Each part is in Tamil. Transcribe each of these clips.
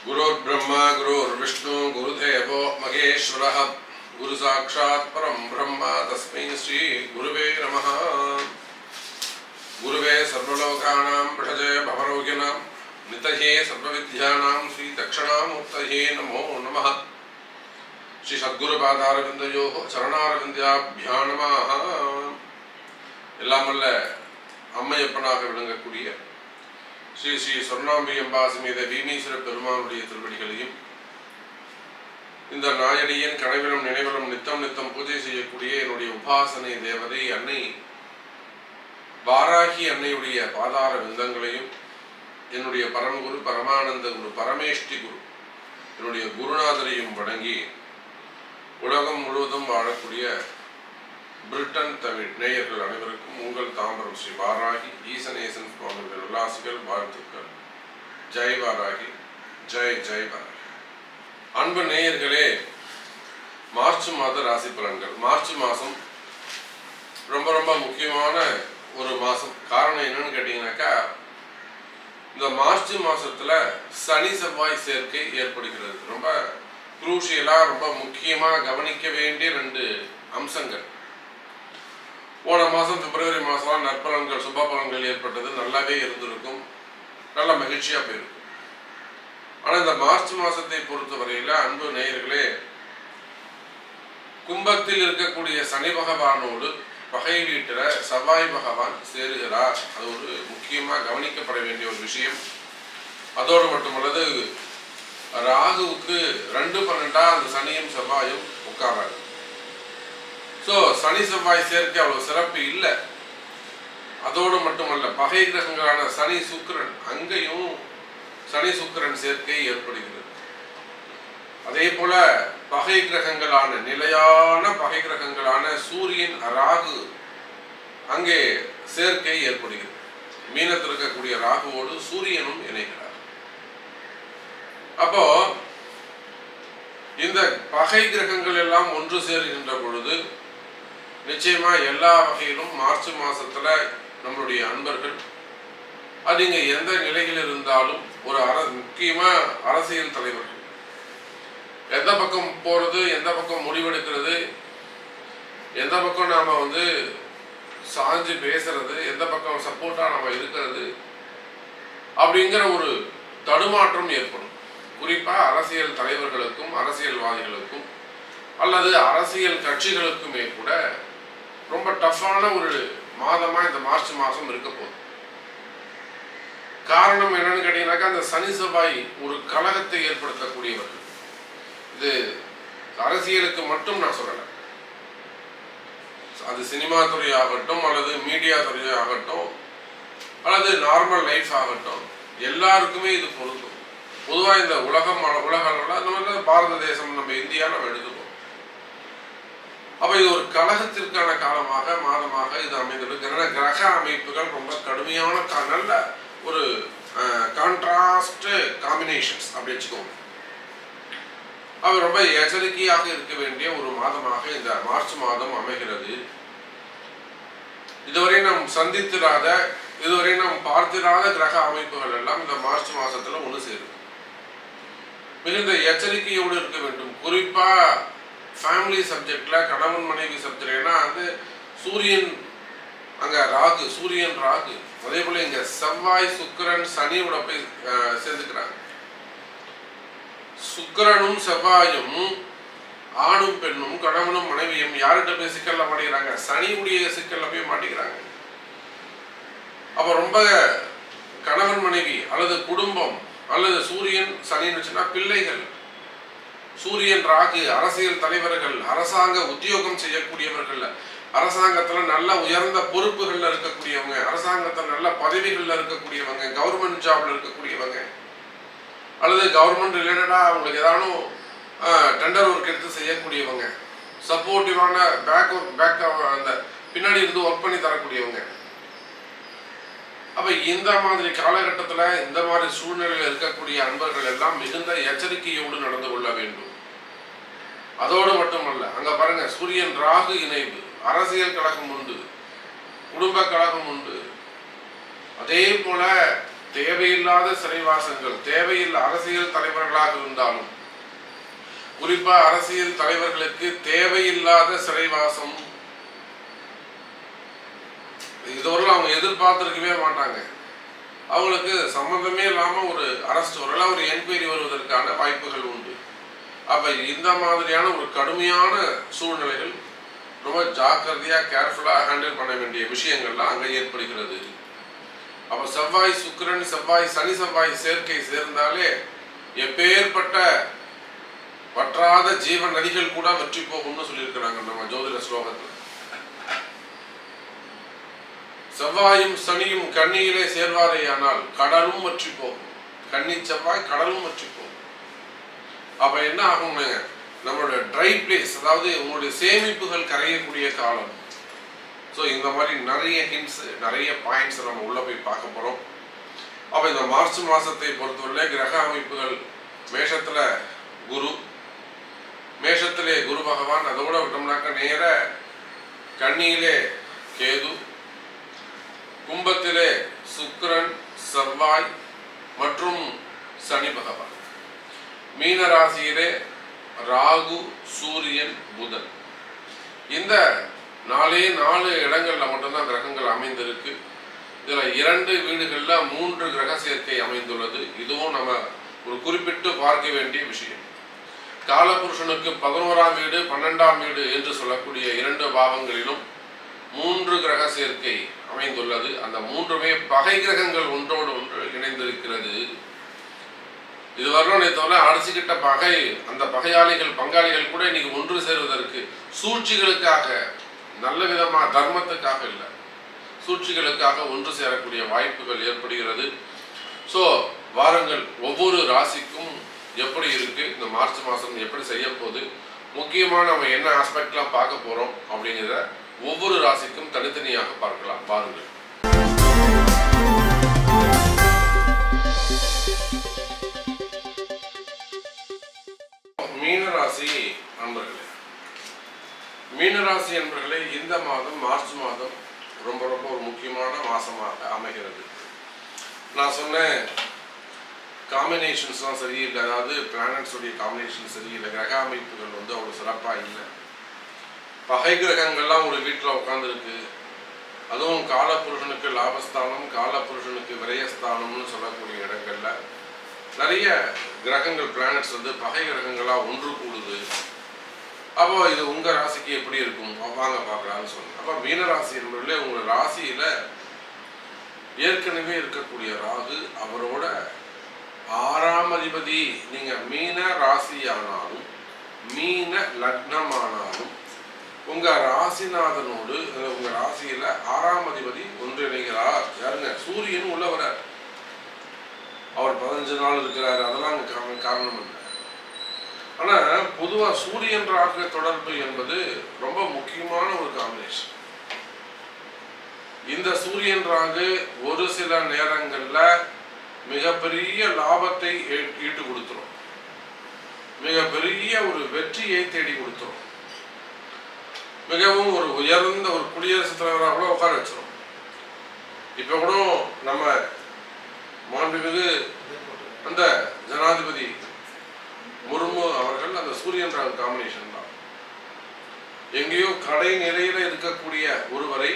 गुरुर्ब्रह्मा गुरुर्विष्णु गुरुदेवो महेश्वरः गुरुसाक्षात् परं ब्रह्म तस्मै श्री गुरुवे नमः गुरुवे सर्वलोकानां पृषजे भवरोगिणां नितये सर्वविद्यानां श्रीदक्षिणामूर्तये नमो नमः ஸ்ரீ சத்குருபாதாரவிந்தையோ சரணாரவிந்தியாபியா நமः எல்லாம் வல்ல அம்மையப்பனாக விளங்கக்கூடிய ஸ்ரீ ஸ்ரீ சொர்ணாம்பியம்பா சமேத பீமீஸ்வர பெருமானுடைய திருவடிகளையும் இந்த நாயடியின் கனவிலும் நினைவிலும் நித்தம் நித்தம் பூஜை செய்யக்கூடிய என்னுடைய உபாசனை தேவதை அன்னை வாராகி அன்னையுடைய பாதார விந்தங்களையும் என்னுடைய பரமகுரு பரமானந்த குரு பரமேஷ்டி குரு என்னுடைய குருநாதரையும் வணங்கி உலகம் முழுவதும் வாழக்கூடிய பிரிட்டன் தமிழ் நேயர்கள் அனைவருக்கும் உங்கள் தாம்பரம் ஸ்ரீ வாராகி ஈசனேசன் சுவாமிகள் உல்லாசிகள் வாழ்த்துக்கள் ஜெய் வாராகி ஜெய் ஜெய் வாராகி அன்பு நேயர்களே மார்ச் மாத ராசி பலன்கள் மார்ச் மாதம் ரொம்ப ரொம்ப முக்கியமான ஒரு மாதம் காரணம் என்னன்னு கேட்டிங்கனாக்கா இந்த மார்ச் மாசத்துல சனி செவ்வாய் சேர்க்கை ஏற்படுகிறது ரொம்ப குரூஷியலா ரொம்ப முக்கியமா கவனிக்க வேண்டிய ரெண்டு அம்சங்கள் போன மாதம் பிப்ரவரி மாதம் நற்பலன்கள் சுப பலன்கள் ஏற்பட்டது நல்லாவே இருந்திருக்கும் நல்ல மகிழ்ச்சியாக போயிருக்கும் ஆனால் இந்த மார்ச் மாதத்தை பொறுத்தவரையில் அன்பு நேயர்களே கும்பத்தில் இருக்கக்கூடிய சனி பகவானோடு பகை வீட்டில் செவ்வாய் பகவான் சேருகிறார் அது ஒரு முக்கியமாக கவனிக்கப்பட வேண்டிய ஒரு விஷயம் அதோடு மட்டுமல்லது ராகுவுக்கு ரெண்டு பன்னெண்டா அந்த சனியும் செவ்வாயும் உட்காராங்க ஸோ சனி செவ்வாய் சேர்க்கை அவ்வளவு சிறப்பு இல்லை அதோடு மட்டுமல்ல பகை கிரகங்களான சனி சுக்கிரன் அங்கேயும் சனி சுக்கிரன் சேர்க்கை ஏற்படுகிறது அதே போல பகை கிரகங்களான நிலையான பகை கிரகங்களான சூரியன் ராகு அங்கே சேர்க்கை ஏற்படுகிறது மீனத்தில் இருக்கக்கூடிய ராகுவோடு சூரியனும் இணைகிறார் அப்போ இந்த பகை கிரகங்கள் எல்லாம் ஒன்று சேருகின்ற பொழுது நிச்சயமா எல்லா வகையிலும் மார்ச் மாசத்துல நம்மளுடைய அன்பர்கள் அது இங்க எந்த நிலையில் இருந்தாலும் ஒரு அர முக்கியமா அரசியல் தலைவர்கள் எந்த பக்கம் போறது எந்த பக்கம் முடிவெடுக்கிறது எந்த பக்கம் நாம வந்து சாஞ்சு பேசுறது எந்த பக்கம் சப்போர்ட்டா நம்ம இருக்கிறது அப்படிங்கிற ஒரு தடுமாற்றம் ஏற்படும் குறிப்பா அரசியல் தலைவர்களுக்கும் அரசியல்வாதிகளுக்கும் அல்லது அரசியல் கட்சிகளுக்குமே கூட ரொம்ப டஃப்பான ஒரு மாதமா இந்த மார்ச் மாதம் இருக்க போகுது காரணம் என்னன்னு கேட்டீங்கன்னாக்கா அந்த சனி செவ்வாய் ஒரு கலகத்தை ஏற்படுத்தக்கூடியவர்கள் இது அரசியலுக்கு மட்டும் நான் சொல்லலை அது சினிமா துறை ஆகட்டும் அல்லது மீடியா துறை ஆகட்டும் அல்லது நார்மல் லைஃப் ஆகட்டும் எல்லாருக்குமே இது பொருந்தும் பொதுவாக இந்த உலகம் உலக அளவில் அந்த மாதிரி பாரத தேசம் நம்ம இந்தியா நம்ம எடுத்துப்போம் அப்ப இது ஒரு கழகத்திற்கான காலமாக மாதமாக இது அமைந்துள்ளது கிரக கிரக அமைப்புகள் ரொம்ப கடுமையான கா- நல்ல ஒரு கான்ட்ராஸ்ட் காம்பினேஷன்ஸ் அப்படி வச்சுக்கோங்க அவர் ரொம்ப எச்சரிக்கையாக இருக்க வேண்டிய ஒரு மாதமாக இந்த மார்ச் மாதம் அமைகிறது இதுவரை நாம் சந்தித்திராத இதுவரை நாம் பார்த்திராத கிரக அமைப்புகள் எல்லாம் இந்த மார்ச் மாசத்துல ஒன்று சேரும் மிகுந்த எச்சரிக்கையோடு இருக்க வேண்டும் குறிப்பா ஃபேமிலி சப்ஜெக்ட்ல கணவன் மனைவி சப்ஜெக்ட்னா வந்து சூரியன் அங்க ராகு சூரியன் ராகு அதே போல இங்க செவ்வாய் சுக்கிரன் சனியோட போய் அஹ், சேர்ந்துக்கிறாங்க சுக்கிரனும் செவ்வாயும் ஆணும் பெண்ணும் கணவனும் மனைவியும் யார்கிட்ட போய் சிக்கல்ல மாட்டிக்கிறாங்க சனியுடைய சிக்கல்ல போய் மாட்டிக்கிறாங்க அப்ப ரொம்ப கணவன் மனைவி அல்லது குடும்பம் அல்லது சூரியன் சனின்னு வச்சுன்னா பிள்ளைகள் சூரியன் ராகு அரசியல் தலைவர்கள் அரசாங்க உத்தியோகம் செய்யக்கூடியவர்கள் அரசாங்கத்துல நல்ல உயர்ந்த பொறுப்புகள்ல இருக்கக்கூடியவங்க அரசாங்கத்துல நல்ல பதவிகள்ல இருக்கக்கூடியவங்க கவர்மெண்ட் ஜாப்ல இருக்கக்கூடியவங்க அல்லது கவர்மெண்ட் ரிலேட்டடா அவங்களுக்கு ஏதானும் டெண்டர் ஒர்க் எடுத்து செய்யக்கூடியவங்க சப்போர்ட்டிவான பேக் பேக் அந்த பின்னாடி இருந்து ஒர்க் பண்ணி தரக்கூடியவங்க அப்ப இந்த மாதிரி காலகட்டத்துல இந்த மாதிரி சூழ்நிலையில் இருக்கக்கூடிய அன்பர்கள் எல்லாம் மிகுந்த எச்சரிக்கையோடு நடந்து கொள்ள வேண்டும் அதோடு மட்டுமல்ல அங்க பாருங்க சூரியன் ராகு இணைவு அரசியல் கழகம் உண்டு குடும்ப கழகம் உண்டு அதே போல தேவையில்லாத சிறைவாசங்கள் தேவையில்லை அரசியல் தலைவர்களாக இருந்தாலும் குறிப்பா அரசியல் தலைவர்களுக்கு தேவையில்லாத சிறைவாசம் இதுவரையும் அவங்க எதிர்பார்த்திருக்கவே மாட்டாங்க அவங்களுக்கு சம்மந்தமே இல்லாம ஒரு அரெஸ்ட் வரல ஒரு என்கொயரி வருவதற்கான வாய்ப்புகள் உண்டு அப்ப இந்த மாதிரியான ஒரு கடுமையான சூழ்நிலைகள் ரொம்ப ஜாக்கிரதையா கேர்ஃபுல்லா ஹேண்டில் பண்ண வேண்டிய விஷயங்கள்லாம் அங்க ஏற்படுகிறது அப்ப செவ்வாய் சுக்கிரன் செவ்வாய் சனி செவ்வாய் சேர்க்கை சேர்ந்தாலே எப்பேற்பட்ட வற்றாத ஜீவ நதிகள் கூட வற்றி போகும்னு சொல்லியிருக்கிறாங்க நம்ம ஜோதிட ஸ்லோகத்துல செவ்வாயும் சனியும் கண்ணியிலே சேர்வாரேயானால் கடலும் வற்றி போகும் கன்னி செவ்வாய் கடலும் வற்றி போகும் அப்ப என்ன ஆகுங்க நம்மளோட ட்ரை பிளேஸ் அதாவது உங்களுடைய சேமிப்புகள் கரையக்கூடிய காலம் ஸோ இந்த மாதிரி நிறைய ஹிண்ட்ஸ் நிறைய பாயிண்ட்ஸ் நம்ம உள்ள போய் பார்க்க போறோம் அப்ப இந்த மார்ச் மாசத்தை பொறுத்தவரை கிரக அமைப்புகள் மேஷத்துல குரு மேஷத்திலே குரு பகவான் அதோட விட்டோம்னாக்க நேர கன்னியிலே கேது கும்பத்திலே சுக்கிரன் செவ்வாய் மற்றும் சனி பகவான் மீன ராசியிலே ராகு சூரியன் புதன் இந்த நாலே நாலு இடங்கள்ல மட்டும்தான் கிரகங்கள் அமைந்திருக்கு இதுல இரண்டு வீடுகள்ல மூன்று கிரக சேர்க்கை அமைந்துள்ளது இதுவும் நம்ம ஒரு குறிப்பிட்டு பார்க்க வேண்டிய விஷயம் காலபுருஷனுக்கு பதினோராம் வீடு பன்னெண்டாம் வீடு என்று சொல்லக்கூடிய இரண்டு பாவங்களிலும் மூன்று கிரக சேர்க்கை அமைந்துள்ளது அந்த மூன்றுமே பகை கிரகங்கள் ஒன்றோடு ஒன்று இணைந்திருக்கிறது இதுவரையிலும் நேற்று அடிச்சுக்கிட்ட பகை அந்த பகையாளிகள் பங்காளிகள் கூட இன்னைக்கு ஒன்று சேருவதற்கு சூழ்ச்சிகளுக்காக நல்ல விதமா தர்மத்துக்காக இல்லை சூழ்ச்சிகளுக்காக ஒன்று சேரக்கூடிய வாய்ப்புகள் ஏற்படுகிறது ஸோ வாரங்கள் ஒவ்வொரு ராசிக்கும் எப்படி இருக்கு இந்த மார்ச் மாதம் எப்படி செய்ய போகுது முக்கியமாக நம்ம என்ன ஆஸ்பெக்ட்லாம் பார்க்க போறோம் அப்படிங்கிறத ஒவ்வொரு ராசிக்கும் தனித்தனியாக பார்க்கலாம் பாருங்கள் மீனராசி நண்பர்களே மீனராசி என்பர்களே இந்த மாதம் மார்ச் மாதம் ரொம்ப ரொம்ப ஒரு முக்கியமான மாசமாக அமைகிறது நான் சொன்னேன் காம்பினேஷன்ஸ்லாம் சரியில்லை அதாவது பிளானட்ஸ் உடைய காம்பினேஷன் சரியில்லை கிரக அமைப்புகள் வந்து அவ்வளோ சிறப்பாக இல்லை பகை கிரகங்கள்லாம் ஒரு வீட்டில் உட்காந்துருக்கு அதுவும் காலப்புருஷனுக்கு லாபஸ்தானம் காலப்புருஷனுக்கு விரயஸ்தானம்னு சொல்லக்கூடிய இடங்கள்ல நிறைய கிரகங்கள் பிளானட்ஸ் வந்து பகை கிரகங்களாக ஒன்று கூடுது அப்போ இது உங்க ராசிக்கு எப்படி இருக்கும் வாங்க பார்க்கலாம்னு சொன்னேன் அப்போ மீன ராசி என்பதில் உங்க ராசியில ஏற்கனவே இருக்கக்கூடிய ராகு அவரோட ஆறாம் அதிபதி நீங்க மீன ராசியானாலும் மீன லக்னமானாலும் உங்க ராசிநாதனோடு அஹ், உங்க ராசியில ஆறாம் அதிபதி ஒன்றிணைகிறார் யாருங்க சூரியன் உள்ள வரார் அவர் பதினஞ்சு நாள் இருக்கிறாரு அதெல்லாம் அங்க காரணம் காரணம் இல்லை ஆனா பொதுவா சூரியன் ராகு தொடர்பு என்பது ரொம்ப முக்கியமான ஒரு காம்பினேஷன் இந்த சூரியன் ராகு ஒரு சில நேரங்கள்ல மிகப்பெரிய லாபத்தை ஈ- ஈட்டு கொடுத்துரும் மிகப்பெரிய ஒரு வெற்றியை தேடி கொடுத்துரும் மிகவும் ஒரு உயர்ந்த ஒரு குடியரசுத் தலைவராக கூட உட்கார வச்சிரும் இப்ப கூட நம்ம மாண்புமிகு அந்த ஜனாதிபதி முர்மு அவர்கள் அந்த சூரியன் ராகு காம்பினேஷன் தான் எங்கேயோ கடை நிறையில இருக்கக்கூடிய ஒருவரை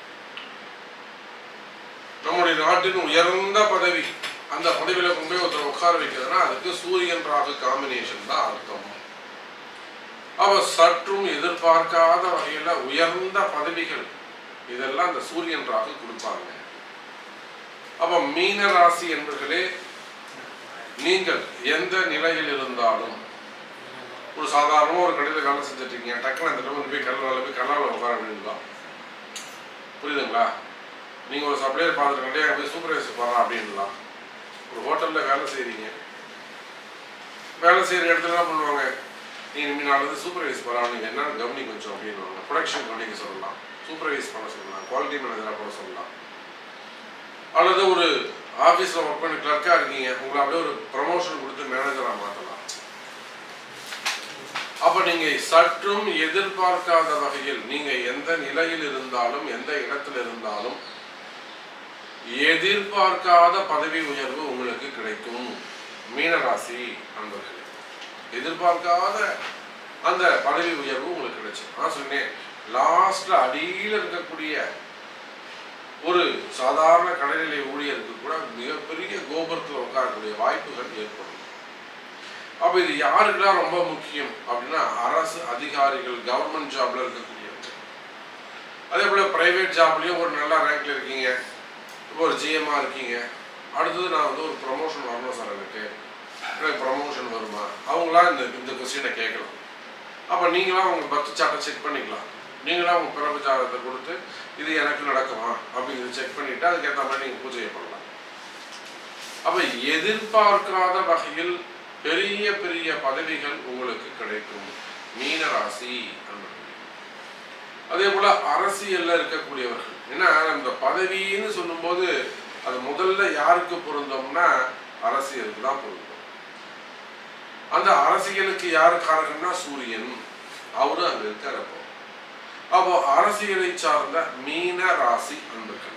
நம்முடைய நாட்டின் உயர்ந்த பதவி அந்த பதவியில கொண்டு போய் ஒருத்தர் உட்கார வைக்கிறதுனா அதுக்கு சூரியன் ராகு காம்பினேஷன் தான் அர்த்தம் அவ சற்றும் எதிர்பார்க்காத வகையில உயர்ந்த பதவிகள் இதெல்லாம் அந்த சூரியன் ராகு கொடுப்பாங்க அப்ப மீன ராசி என்பர்களே நீங்கள் எந்த நிலையில் இருந்தாலும் ஒரு சாதாரணமா ஒரு கடையில் வேலை செஞ்சுட்டு இருக்கீங்க டக்குனு அந்த இடத்துல போய் கல்லால போய் கல்லால உட்கார வேண்டியதுதான் புரியுதுங்களா நீங்க ஒரு சப்ளையர் பார்த்துருக்கீங்க போய் சூப்பர்வைசர் போறா அப்படின்லாம் ஒரு ஹோட்டல்ல வேலை செய்றீங்க வேலை செய்யற இடத்துல என்ன பண்ணுவாங்க நீங்க இனிமே நாளைக்கு சூப்பர்வைஸ் போறா நீங்க என்ன கவனி கொஞ்சம் அப்படின்னு ப்ரொடக்ஷன் கவனிக்க சொல்லலாம் சூப்பர்வைஸ் பண்ண சொல்லலாம் குவாலிட்டி மேனேஜரா போட சொல்லலாம் அல்லது ஒரு ஆபீஸ்ல ஒர்க் பண்ணி கிளர்க்கா இருக்கீங்க உங்களை அப்படியே ஒரு ப்ரமோஷன் கொடுத்து மேனேஜரா மாத்தலாம் அப்ப நீங்க சற்றும் எதிர்பார்க்காத வகையில் நீங்க எந்த நிலையில் இருந்தாலும் எந்த இடத்துல இருந்தாலும் எதிர்பார்க்காத பதவி உயர்வு உங்களுக்கு கிடைக்கும் மீனராசி அன்பர்களே எதிர்பார்க்காத அந்த பதவி உயர்வு உங்களுக்கு கிடைக்கும் நான் சொன்னேன் லாஸ்ட்ல அடியில் இருக்கக்கூடிய ஒரு சாதாரண கடைநிலை ஊழியருக்கு கூட மிகப்பெரிய கோபுரத்தில் உட்காரக்கூடிய வாய்ப்புகள் ஏற்படும் அப்ப இது யாருக்கெல்லாம் ரொம்ப முக்கியம் அப்படின்னா அரசு அதிகாரிகள் கவர்மெண்ட் ஜாப்ல இருக்கக்கூடியவங்க அதே போல பிரைவேட் ஜாப்லயும் ஒரு நல்ல ரேங்க்ல இருக்கீங்க இப்போ ஒரு ஜிஎம்மா இருக்கீங்க அடுத்தது நான் வந்து ஒரு ப்ரமோஷன் வரணும் சார் எனக்கு எனக்கு ப்ரமோஷன் வருமா அவங்களா இந்த இந்த கொஸ்டினை கேட்கலாம் அப்போ நீங்களாம் உங்க பர்த் சார்ட்டை செக் பண்ணிக்கலாம் நீங்களா உங்க பிறப்பு ஜாதகத்தை கொடுத்து இது எனக்கு நடக்குமா அப்படிங்கிறத செக் பண்ணிட்டு அதுக்கேற்ற மாதிரி நீங்க பூஜையை பண்ணலாம் அப்ப எதிர்பார்க்காத வகையில் பெரிய பெரிய பதவிகள் உங்களுக்கு கிடைக்கும் மீன ராசி அன்பர்களே. அதே போல அரசியல்ல இருக்கக்கூடியவர்கள் ஏன்னா இந்த பதவின்னு சொல்லும்போது அது முதல்ல யாருக்கு பொருந்தோம்னா அரசியலுக்கு தான் பொருந்தும் அந்த அரசியலுக்கு யாரு காரகம்னா சூரியன் அவரு அங்க இருக்கிறப்போ அப்போ அரசியலை சார்ந்த மீன ராசி அன்பர்களே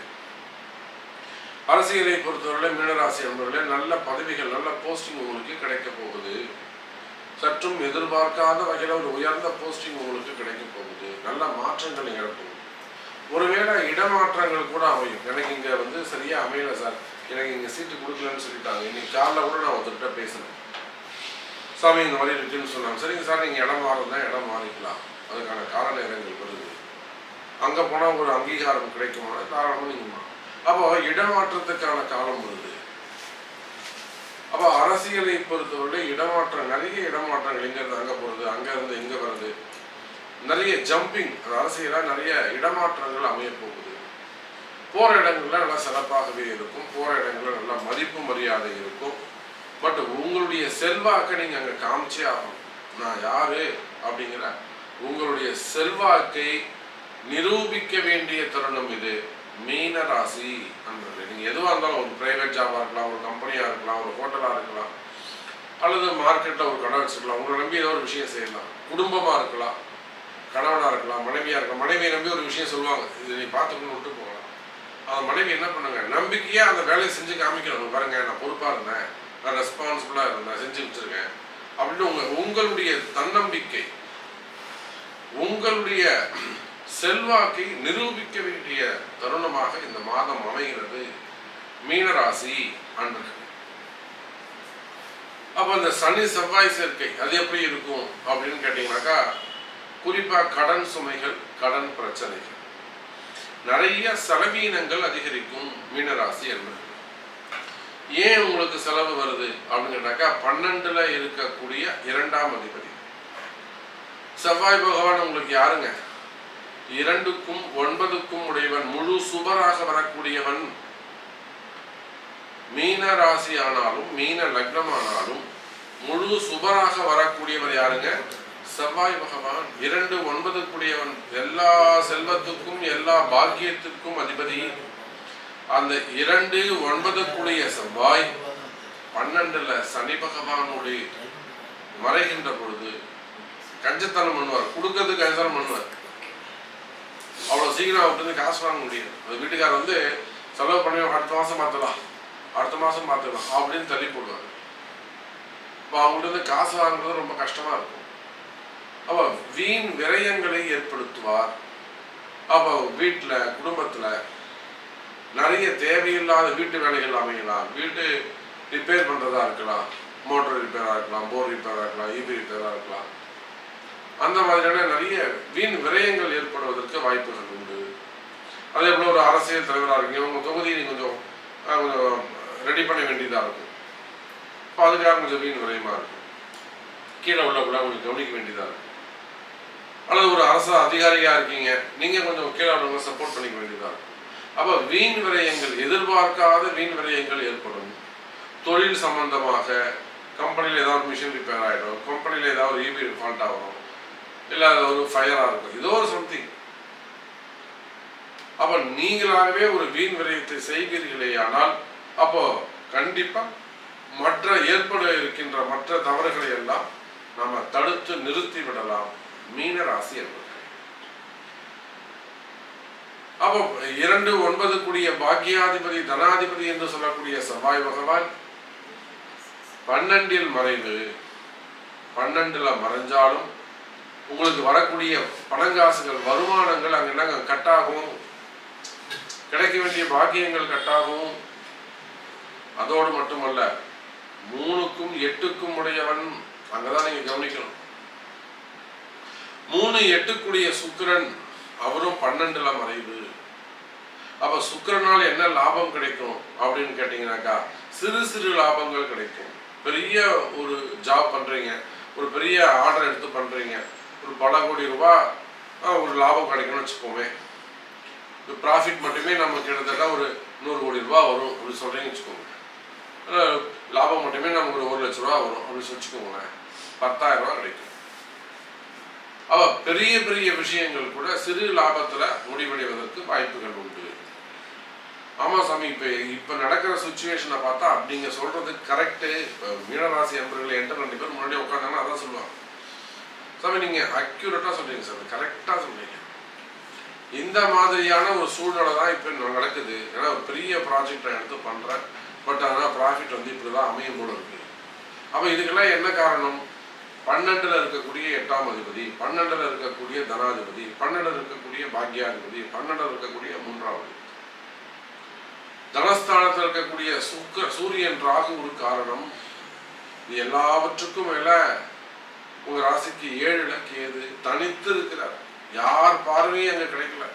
அரசியலை பொறுத்தவரை மீனராசி அன்பர்களே நல்ல பதவிகள் நல்ல போஸ்டிங் உங்களுக்கு கிடைக்க போகுது சற்றும் எதிர்பார்க்காத வகையில் ஒரு உயர்ந்த போஸ்டிங் உங்களுக்கு கிடைக்க போகுது நல்ல மாற்றங்கள் நிகழப்போகுது ஒருவேளை இடமாற்றங்கள் கூட அமையும் எனக்கு இங்க வந்து சரியா அமையல சார் எனக்கு இங்க சீட்டு கொடுக்கலன்னு சொல்லிட்டாங்க இன்னைக்கு காலைல கூட நான் ஒருத்தர்கிட்ட பேசினேன் சாமி இந்த மாதிரி இருக்குன்னு சொன்னாங்க சரிங்க சார் நீங்க இடம் மாறுறதா இடம் மாறிக்கலாம் அதுக்கான கால நேரங்கள் வருது அங்க போனா ஒரு அங்கீகாரம் கிடைக்குமா தாராளமா நீங்க மா- அப்போ இடமாற்றத்துக்கான காலம் வருது அப்போ அரசியலை பொறுத்தவரை இடமாற்றம் நிறைய இடமாற்றங்கள் இங்க இருந்து அங்க போறது அங்க இருந்து இங்க வருது நிறைய ஜம்பிங் அரசியலா நிறைய இடமாற்றங்கள் அமைய போகுது போற இடங்கள்ல நல்லா சிறப்பாகவே இருக்கும் போற இடங்கள்ல நல்லா மதிப்பு மரியாதை இருக்கும் பட் உங்களுடைய செல்வாக்கை நீங்க அங்க காமிச்சே ஆகணும் நான் யாரு அப்படிங்கிற உங்களுடைய செல்வாக்கை நிரூபிக்க வேண்டிய தருணம் இது மீன ராசி அன்பர்களே நீங்க எதுவா இருந்தாலும் ஒரு பிரைவேட் ஜாபா இருக்கலாம் ஒரு கம்பெனியா இருக்கலாம் ஒரு ஹோட்டலா இருக்கலாம் அல்லது மார்க்கெட்ல ஒரு கடை வச்சுக்கலாம் உங்களை நம்பி ஏதோ ஒரு விஷயம் செய்யலாம் குடும்பமா இருக்கலாம் கணவனா இருக்கலாம் மனைவியா இருக்கலாம் மனைவியை நம்பி ஒரு விஷயம் சொல்லுவாங்க இது நீ பார்த்துக்கணும் விட்டு போகலாம் அந்த மனைவி என்ன பண்ணுங்க நம்பிக்கையா அந்த வேலையை செஞ்சு காமிக்கணும் பாருங்க நான் பொறுப்பா இருந்தேன் நான் ரெஸ்பான்சிபிளா இருந்தேன் செஞ்சு வச்சிருக்கேன் அப்படின்னு உங்க உங்களுடைய தன்னம்பிக்கை உங்களுடைய செல்வாக்கை நிரூபிக்க வேண்டிய தருணமாக இந்த மாதம் அமைகிறது மீனராசி அன்பர்கள் அப்ப இந்த சனி செவ்வாய் சேர்க்கை அது எப்படி இருக்கும் அப்படின்னு கேட்டீங்கன்னாக்கா குறிப்பா கடன் சுமைகள் கடன் பிரச்சனைகள் நிறைய செலவீனங்கள் அதிகரிக்கும் மீனராசி என்பது ஏன் உங்களுக்கு செலவு வருது அப்படின்னு கேட்டாக்கா பன்னெண்டுல இருக்கக்கூடிய இரண்டாம் அதிபதி செவ்வாய் பகவான் உங்களுக்கு யாருங்க இரண்டுக்கும் ஒன்பதுக்கும் உடையவன் முழு சுபராக வரக்கூடியவன் மீன ராசி ஆனாலும் மீன லக்னம் ஆனாலும் முழு சுபராக வரக்கூடியவர் யாருங்க செவ்வாய் பகவான் இரண்டு ஒன்பதுக்குடையவன் எல்லா செல்வத்துக்கும் எல்லா பாக்கியத்திற்கும் அதிபதி அந்த இரண்டு ஒன்பதுக்குடைய செவ்வாய் பன்னெண்டுல சனி பகவானுடைய மறைகின்ற பொழுது கஞ்சத்தனம் பண்ணுவார் கொடுக்கறதுக்கு கஞ்சத்தனம் பண்ணுவார் அவ்வளவு சீக்கிரம் அவர்கிட்ட இருந்து காசு வாங்க முடியாது அந்த வீட்டுக்காரர் வந்து செலவு பண்ணி அடுத்த மாசம் மாத்தலாம் அடுத்த மாசம் மாத்தலாம் அப்படின்னு தள்ளி போடுவார் இப்போ அவங்கள்ட்ட இருந்து காசு வாங்குறது ரொம்ப கஷ்டமா இருக்கும் அப்ப வீண் விரயங்களை ஏற்படுத்துவார் அப்ப வீட்டுல குடும்பத்துல நிறைய தேவையில்லாத வீட்டு வேலைகள் அமையலாம் வீட்டு ரிப்பேர் பண்றதா இருக்கலாம் மோட்டர் ரிப்பேரா இருக்கலாம் போர் ரிப்பேரா இருக்கலாம் இபி ரிப்பேரா இருக்கலாம் அந்த மாதிரியான நிறைய வீண் விரயங்கள் ஏற்படுவதற்கு வாய்ப்புகள் உண்டு அதே போல ஒரு அரசியல் தலைவராக இருக்கீங்க உங்க தொகுதியை நீங்க கொஞ்சம் அஹ், கொஞ்சம் ரெடி பண்ண வேண்டியதா இருக்கும் இப்போ அதுக்காக கொஞ்சம் வீண் விரயமா இருக்கும் கீழே உள்ளவங்கள கொஞ்சம் கவனிக்க வேண்டியதா இருக்கும் அல்லது ஒரு அரசு அதிகாரியா இருக்கீங்க நீங்க கொஞ்சம் கீழே உள்ளவங்க சப்போர்ட் பண்ணிக்க வேண்டியதா இருக்கும் அப்ப வீண் விரயங்கள் எதிர்பார்க்காத வீண் விரயங்கள் ஏற்படும் தொழில் சம்பந்தமாக கம்பெனியில் ஏதாவது மிஷின் ரிப்பேர் ஆகிடும் கம்பெனியில் ஏதாவது ஒரு இபி ஃபால்ட் ஆகும் இல்லை அது ஒரு ஃபயராக இருக்கும் ஏதோ ஒரு சம்திங் அப்போ நீங்களாகவே ஒரு வீண் விரயத்தை செய்வீர்களே ஆனால் அப்போ கண்டிப்பா மற்ற ஏற்பட இருக்கின்ற மற்ற தவறுகளை எல்லாம் நாம தடுத்து நிறுத்தி விடலாம் மீன ராசி என்பது அப்போ இரண்டு ஒன்பது கூடிய பாக்கியாதிபதி தனாதிபதி என்று சொல்லக்கூடிய செவ்வாய் பகவான் பன்னெண்டில் மறைவு பன்னெண்டுல மறைஞ்சாலும் உங்களுக்கு வரக்கூடிய பணங்காசுகள் வருமானங்கள் அங்க என்னங்க கட்டாகும் கிடைக்க வேண்டிய பாக்கியங்கள் கட்டாகும் அதோடு மட்டுமல்ல மூணுக்கும் எட்டுக்கும் உடையவன் அங்கதான் நீங்க கவனிக்கணும் மூணு எட்டுக்குடைய சுக்கிரன் அவரும் பன்னெண்டுல மறைவு அப்ப சுக்கிரனால் என்ன லாபம் கிடைக்கும் அப்படின்னு கேட்டீங்கன்னாக்கா சிறு சிறு லாபங்கள் கிடைக்கும் பெரிய ஒரு ஜாப் பண்றீங்க ஒரு பெரிய ஆர்டர் எடுத்து பண்றீங்க ஒரு பல கோடி ரூபாய் ஆஹ், ஒரு லாபம் கிடைக்கும்னு வச்சுக்கோமே ப்ராஃபிட் மட்டுமே நமக்கு கிட்டத்தட்ட ஒரு நூறு கோடி ரூபாய் வரும் அப்படி சொல்றீங்கன்னு வச்சுக்கோங்க அஹ், லாபம் மட்டுமே நமக்கு ஒரு ஒரு லட்ச ரூபா வரும் அப்படின்னு வச்சுக்கோங்களேன் பத்தாயிரம் ரூபாய் கிடைக்கும் அவ பெரிய பெரிய விஷயங்கள் கூட சிறு லாபத்துல முடிவடைவதற்கு வாய்ப்புகள் உண்டு ஆமா சாமி இப்ப இப்ப நடக்கிற சுச்சுவேஷனை பார்த்தா நீங்க சொல்றது கரெக்டு மீனராசி அன்பர்கள் என்கிட்ட ரெண்டு பேர் முன்னாடி உட்காந்தாங்கன்னா அதான் சொல்லுவாங்க சாமி நீங்க அக்யூரேட்டா சொல்றீங்க சார் கரெக்டா சொல்றீங்க இந்த மாதிரியான ஒரு சூழ்நிலை தான் இப்ப நடக்குது ஏன்னா ஒரு பெரிய ப்ராஜெக்ட் நான் எடுத்து பண்றேன் பட் ஆனா ப்ராஃபிட் வந்து இப்படிதான் அமையும் போல இருக்கு அப்ப இதுக்கெல்லாம் என்ன காரணம் பன்னெண்டுல இருக்கக்கூடிய எட்டாம் அதிபதி பன்னெண்டுல இருக்கக்கூடிய தனாதிபதி பன்னெண்டுல இருக்கக்கூடிய பாக்யாதிபதி பன்னெண்டுல இருக்கக்கூடிய மூன்றாவது தனஸ்தானத்தில் இருக்கக்கூடிய சுக்க சூரியன் ராகு ஒரு காரணம் இது எல்லாவற்றுக்கும் மேல உங்க ராசிக்கு ஏழுல கேது தனித்து இருக்கிறார் யார் பார்வையும் அங்க கிடைக்கல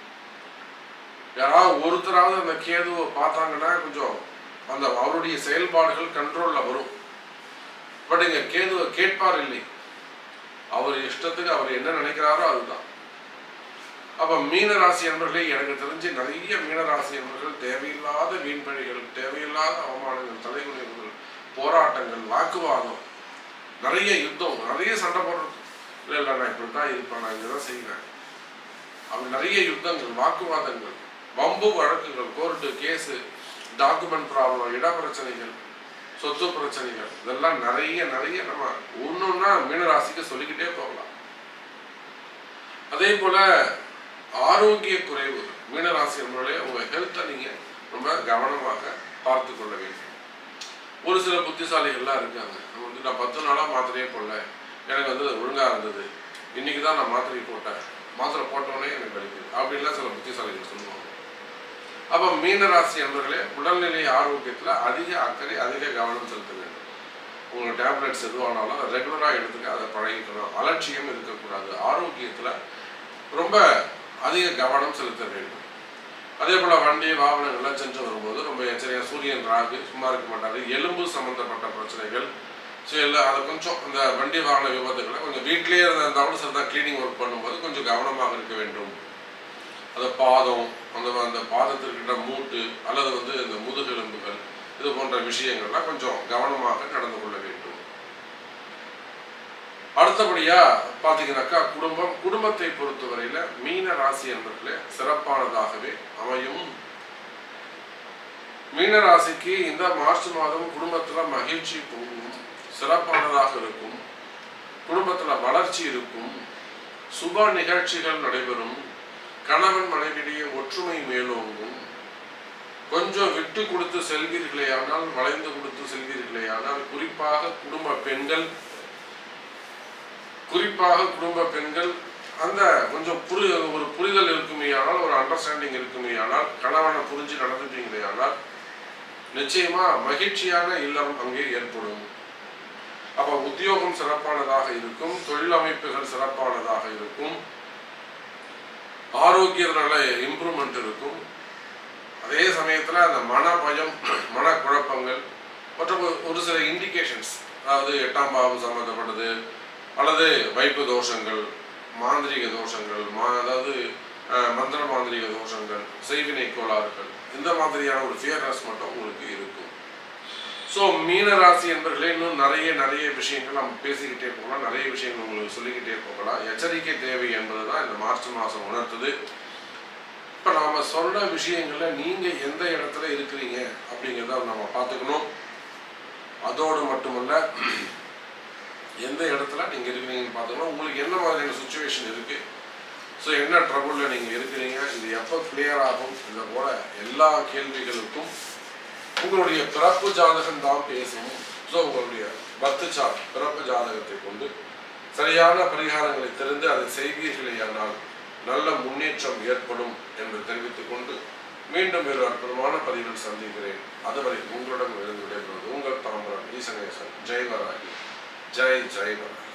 யாராவது ஒருத்தராவது அந்த கேதுவை பார்த்தாங்கன்னா கொஞ்சம் அந்த அவருடைய செயல்பாடுகள் கண்ட்ரோல்ல வரும் பட் இங்க கேதுவை கேட்பார் இல்லை அவர் இஷ்டத்துக்கு அவர் என்ன நினைக்கிறாரோ அதுதான் அப்ப மீனராசி என்பர்களே எனக்கு தெரிஞ்சு நிறைய மீனராசி என்பர்கள் தேவையில்லாத வீண்பழிகள் தேவையில்லாத அவமானங்கள் தலைகுனிவுகள் போராட்டங்கள் வாக்குவாதம் நிறைய யுத்தம் நிறைய சண்டை போடுறது இல்லை இல்லை நான் இப்படி தான் இருப்பேன் நான் இதை செய்வேன் அப்படி நிறைய யுத்தங்கள் வாக்குவாதங்கள் வம்பு வழக்குகள் கோர்ட்டு கேஸு டாக்குமெண்ட் ப்ராப்ளம் இட பிரச்சனைகள் சொத்து பிரச்சனைகள் இதெல்லாம் நிறைய நிறைய நம்ம ஒன்னொன்னா மீனராசிக்கு சொல்லிக்கிட்டே போகலாம் அதே போல ஆரோக்கிய குறைவு மீனராசி என்பவர்களே உங்க ஹெல்த்தை நீங்க ரொம்ப கவனமாக பார்த்து கொள்ள வேண்டும் ஒரு சில புத்திசாலிகள்லாம் இருக்காங்க அவங்க வந்து நான் பத்து நாளா மாத்திரையே போடல எனக்கு வந்து அது ஒழுங்கா இருந்தது இன்னைக்கு தான் நான் மாத்திரை போட்டேன் மாத்திரை போட்டோடனே எனக்கு வலிக்குது அப்படின்லாம் சில புத்திசாலிகள் சொல்லுவாங்க அப்ப மீனராசி என்பவர்களே உடல்நிலை ஆரோக்கியத்துல அதிக அக்கறை அதிக கவனம் செலுத்த வேண்டும் உங்க டேப்லெட்ஸ் எதுவானாலும் ரெகுலரா எடுத்துக்க அதை பழகிக்கணும் அலட்சியம் இருக்கக்கூடாது ஆரோக்கியத்துல ரொம்ப அதிக கவனம் செலுத்த வேண்டும் அதே போல வண்டி வாகனங்கள்லாம் சென்று வரும்போது ரொம்ப எச்சரிக்கையா சூரியன் ராகு சும்மா இருக்க மாட்டாரு எலும்பு சம்பந்தப்பட்ட பிரச்சனைகள் ஸோ எல்லாம் அதை கொஞ்சம் இந்த வண்டி வாகன விபத்துக்களை கொஞ்சம் வீட்டிலேயே இருந்தாலும் சரி தான் கிளீனிங் ஒர்க் பண்ணும்போது கொஞ்சம் கவனமாக இருக்க வேண்டும் அந்த பாதம் அந்த அந்த பாதத்திற்கிட்ட மூட்டு அல்லது வந்து இந்த முதுகெலும்புகள் இது போன்ற விஷயங்கள்லாம் கொஞ்சம் கவனமாக நடந்து கொள்ள வேண்டும் அடுத்தபடியா பாத்தீங்கன்னாக்கா குடும்பம் குடும்பத்தை பொறுத்தவரையில மீன ராசி என்பதில் சிறப்பானதாகவே அமையும் மீன ராசிக்கு இந்த மார்ச் மாதம் குடும்பத்துல மகிழ்ச்சி போகும் சிறப்பானதாக இருக்கும் குடும்பத்துல வளர்ச்சி இருக்கும் சுப நிகழ்ச்சிகள் நடைபெறும் கணவன் மனைவியிடையே ஒற்றுமை மேலோங்கும் கொஞ்சம் விட்டு கொடுத்து செல்வீர்களே ஆனால் வளைந்து கொடுத்து செல்வீர்களே ஆனால் குறிப்பாக குடும்ப பெண்கள் குறிப்பாக குடும்ப பெண்கள் அந்த கொஞ்சம் புரி ஒரு புரிதல் இருக்குமே ஆனால் ஒரு அண்டர்ஸ்டாண்டிங் இருக்குமே ஆனால் கணவனை புரிஞ்சு நடந்துட்டீங்களே ஆனால் நிச்சயமா மகிழ்ச்சியான இல்லம் அங்கே ஏற்படும் அப்ப உத்தியோகம் சிறப்பானதாக இருக்கும் தொழில் அமைப்புகள் சிறப்பானதாக இருக்கும் ஆரோக்கியத்தினால இம்ப்ரூவ்மெண்ட் இருக்கும் அதே சமயத்துல அந்த மன பயம் மன குழப்பங்கள் மற்றும் ஒரு- ஒரு சில இண்டிகேஷன்ஸ் அதாவது எட்டாம் பாவம் சம்பந்தப்பட்டது அல்லது வைப்பு தோஷங்கள் மாந்திரீக தோஷங்கள் மா அதாவது அஹ், மந்திர மாந்திரீக தோஷங்கள் செய்வினை கோளாறுகள் இந்த மாதிரியான ஒரு ஃபியர்னஸ் மட்டும் உங்களுக்கு இருக்கும் ஸோ மீனராசி என்பர்களே இன்னும் நிறைய நிறைய விஷயங்கள் நம்ம பேசிக்கிட்டே போகலாம் நிறைய விஷயங்கள் உங்களுக்கு சொல்லிக்கிட்டே போகலாம் எச்சரிக்கை தேவை என்பது தான் இந்த மார்ச் மாதம் உணர்த்துது இப்போ நாம சொன்ன விஷயங்கள்ல நீங்க எந்த இடத்துல இருக்கிறீங்க அப்படிங்கிறத நம்ம பார்த்துக்கணும் அதோடு மட்டுமல்ல எந்த இடத்துல நீங்க இருக்கிறீங்கன்னு பார்த்துக்கணும் உங்களுக்கு என்ன மாதிரியான சுச்சுவேஷன் இருக்கு ஸோ என்ன ட்ரபுளில் நீங்கள் இருக்கிறீங்க இது எப்போ கிளியர் ஆகும் இந்த போல எல்லா கேள்விகளுக்கும் உங்களுடைய பிறப்பு ஜாதகம் தான் பேசும் ஸோ உங்களுடைய பத்து சா பிறப்பு ஜாதகத்தை கொண்டு சரியான பரிகாரங்களை தெரிந்து அதை செய்வீர்களேயானால் நல்ல முன்னேற்றம் ஏற்படும் என்று தெரிவித்துக் கொண்டு மீண்டும் ஒரு அற்புதமான பதிவில் சந்திக்கிறேன் அதுவரை உங்களிடம் இருந்து விடைபெறுவது உங்கள் தாம்பரம் ஈசனேசன் ஜெய் வராகி ஜெய் ஜெய் வராகி